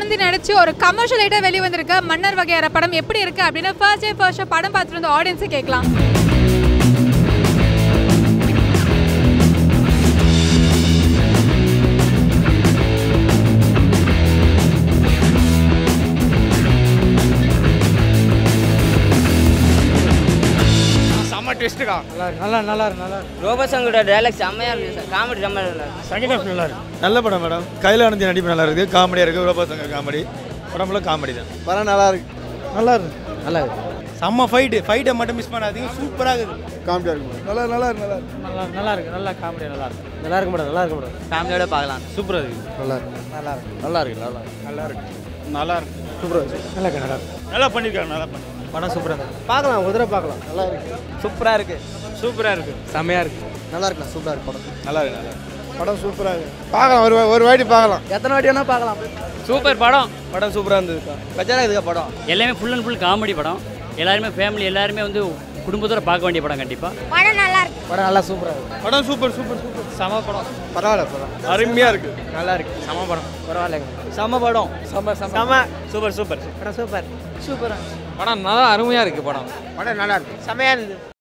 ஆனந்தி நடிச்சு ஒரு கமர்ஷியல் ஐட்டா வெளியே வந்திருக்க மன்னர் வகையற படம் எப்படி இருக்கு அப்படின்னு ஃபர்ஸ்ட் டே ஃபர்ஸ்ட் ஷோ படம் பார்த்துட்டு வந்து ஆடியன்ஸை கேட்கலாம் செம்ம டெஸ்ட்டுக்கா நல்லா இருக்கு நல்லா நல்லா இருக்கு நல்லா இருக்கு ரோபோசங்கோட டைலாக் செம்மையா இருக்கு சார் காமெடி ரொம்ப நல்லா இருக்கு செகண்ட் ஹாஃப் நல்லா இருக்கு நல்ல படம் மேடம் கையில் அணிஞ்ச நடிப்பு நல்லா இருக்குது காமெடியாக இருக்குது ரோபா சங்கர் காமெடி படம்ல காமெடி தான் படம் நல்லா இருக்கு நல்லா இருக்கு நல்லா இருக்கு செம்ம ஃபைட்டு ஃபைட்டை மட்டும் மிஸ் பண்ணாதீங்க சூப்பராக இருக்குது காமெடியாக இருக்கு நல்லா நல்லா இருக்கு நல்லா இருக்கு நல்லா நல்லா இருக்கு நல்லா காமெடி நல்லா இருக்கு நல்லா இருக்கு மேடம் நல்லா இருக்கு மேடம் ஃபேமிலியோட பார்க்கலாம் சூப்பராக இருக்குது நல்லா இருக்கு நல்லா இருக்கு நல்லா இருக்கு நல்லா இருக்கு நல்லா இருக்கு நல்லா இருக்கு சூப்பராக இருக்கு நல்லா இருக்கு நல்லா இருக்கு நல்லா பண்ணியிருக்காங்க நல்லா பண்ணி படம் சூப்பராக இருக்கு பார்க்கலாம் ஒரு தடவை பார்க்கலாம் நல்லா இருக்கு சூப்பராக இருக்கு சூப்பராக இருக்குது செம்மையா இருக்கு நல்லா இருக்குண்ணா சூப்பராக இருக்கு படம் நல்லா இருக்கு நல்லா இருக்கு படம் சூப்பராக இருக்கு பார்க்கலாம் ஒரு ஒரு வாட்டி பார்க்கலாம் எத்தனை வாட்டி வேணா பார்க்கலாம் சூப்பர் படம் படம் சூப்பராக இருந்ததுக்கா கஜானா இதுக்கா படம் எல்லாமே ஃபுல் அண்ட் ஃபுல் காமெடி படம் எல்லாருமே ஃபேமிலி எல்லாருமே வந்து குடும்பத்தோட பார்க்க வேண்டிய படம் கண்டிப்பாக படம் நல்லா சூப்பராக இருக்கு படம் சூப்பர் சூப்பர் சூப்பர் செம படம் பரவாயில்ல படம் அருமையாக இருக்குது நல்லா இருக்கு செம படம் பரவாயில்லைங்க செம்ம படம் செம செம செம சூப்பர் சூப்பர் படம் சூப்பர் சூப்பராக படம் நல்லா அருமையாக இருக்கு படம் படம் நல்லா இருக்கு செம்மையா இருந்தது